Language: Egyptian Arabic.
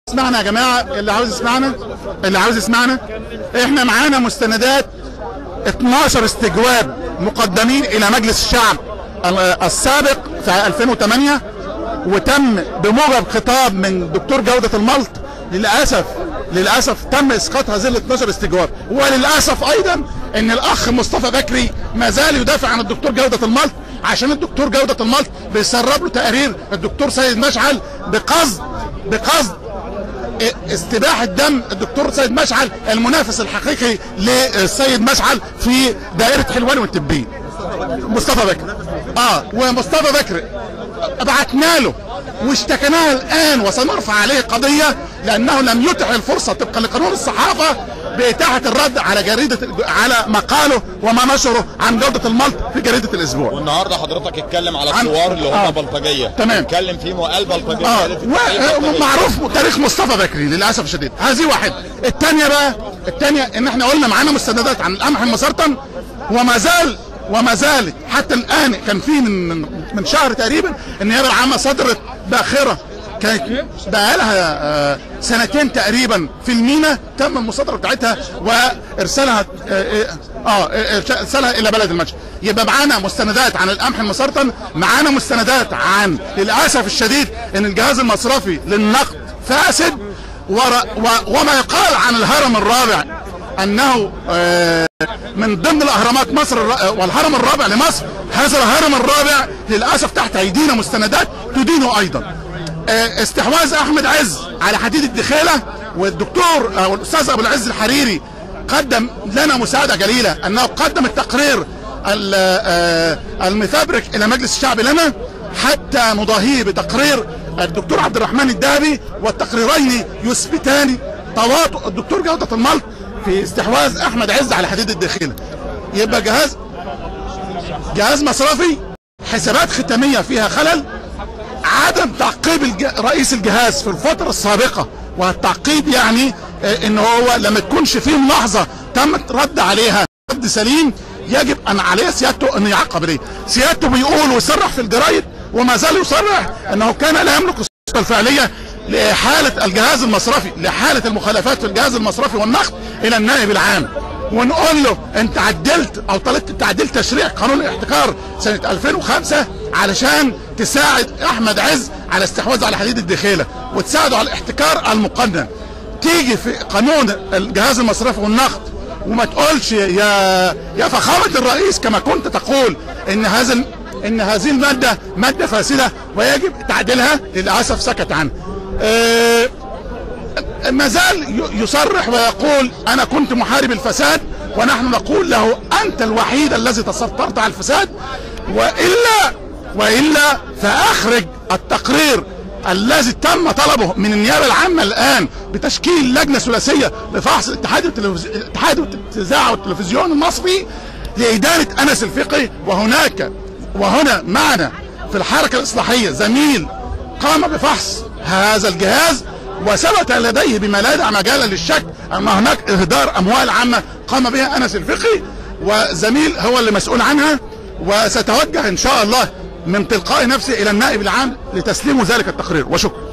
اسمعنا يا جماعه اللي عاوز يسمعنا اللي عاوز يسمعنا احنا معانا مستندات 12 استجواب مقدمين الى مجلس الشعب ال- السابق في 2008 وتم بموجب خطاب من دكتور جوده الملط للاسف للاسف تم اسقاط هذه ال 12 استجواب وللاسف ايضا ان الاخ مصطفى بكري ما زال يدافع عن الدكتور جوده الملط عشان الدكتور جوده الملط بيسرب له تقارير الدكتور سيد مشعل بقصد بقصد استباحة دم الدكتور سيد مشعل المنافس الحقيقي للسيد مشعل في دائرة حلوان والتبين مصطفى بكر اه ومصطفى بكر بعتنا له واشتكيناه الان وسنرفع عليه قضية لانه لم يتح الفرصة طبقا لقانون الصحافة بإتاحة الرد على جريدة على مقاله وما نشره عن جودة الملط في جريدة الاسبوع والنهارده حضرتك اتكلم على عن- الثوار اللي هم آه. بلطجيه تمام. اتكلم فيه وقال بلطجيه اه قال في التاريخ بلطجية. ومعروف تاريخ مصطفى بكري للاسف الشديد هذه واحد الثانيه بقى الثانيه ان احنا قلنا معانا مستندات عن القمح المسرطن وما زال وما زالت حتى الان كان في من من, من شهر تقريبا النيابه العامه صدرت باخره كانت بقى لها آه، سنتين تقريبا في المينا تم المصادره بتاعتها وارسالها اه, آه, آه ارسالها الى بلد المنشا يبقى معانا مستندات عن القمح المسرطن معانا مستندات عن للاسف الشديد ان الجهاز المصرفي للنقد فاسد ور- و- وما يقال عن الهرم الرابع انه آه، من ضمن الاهرامات مصر الر- والهرم الرابع لمصر هذا الهرم الرابع للاسف تحت ايدينا مستندات تدينه ايضا آه، استحواذ احمد عز على حديد الدخيله والدكتور او الاستاذ ابو العز الحريري قدم لنا مساعده جليله انه قدم التقرير ال- آه، المفبرك الى مجلس الشعب لنا حتى نضاهيه بتقرير الدكتور عبد الرحمن الدهبي والتقريرين يثبتان تواطؤ الدكتور جوده الملط في استحواذ احمد عز على حديد الدخيله يبقى جهاز جهاز مصرفي حسابات ختاميه فيها خلل عدم تعقيب الج... رئيس الجهاز في الفترة السابقة والتعقيب يعني آه، ان هو لما تكونش فيه ملاحظة تم رد عليها رد سليم يجب ان عليه سيادته ان يعقب عليه سيادته بيقول ويصرح في الجرايد وما زال يصرح انه كان لا يملك السلطة الفعلية لحالة الجهاز المصرفي لحالة المخالفات في الجهاز المصرفي والنقد الى النائب العام ونقول له انت عدلت او طلبت تعديل تشريع قانون الاحتكار سنة 2005 علشان تساعد احمد عز على استحواذ على حديد الدخيلة وتساعده على الاحتكار المقنن تيجي في قانون الجهاز المصرفي والنقد وما تقولش يا يا فخامة الرئيس كما كنت تقول ان هذا ان هذه المادة مادة فاسدة ويجب تعديلها للأسف سكت عنه اه ما زال ي- يصرح ويقول انا كنت محارب الفساد ونحن نقول له انت الوحيد الذي تسطرت على الفساد والا والا فاخرج التقرير الذي تم طلبه من النيابه العامه الان بتشكيل لجنه ثلاثيه لفحص الاتحاد والتلفز- الاتحاد الاذاعه والتلفزيون المصري لادانه انس الفقي وهناك وهنا معنا في الحركه الاصلاحيه زميل قام بفحص هذا الجهاز وثبت لديه بما لا يدع مجالا للشك ان هناك اهدار اموال عامه قام بها انس الفقي وزميل هو اللي مسؤول عنها وستوجه ان شاء الله من تلقاء نفسه الى النائب العام لتسليمه ذلك التقرير وشكرا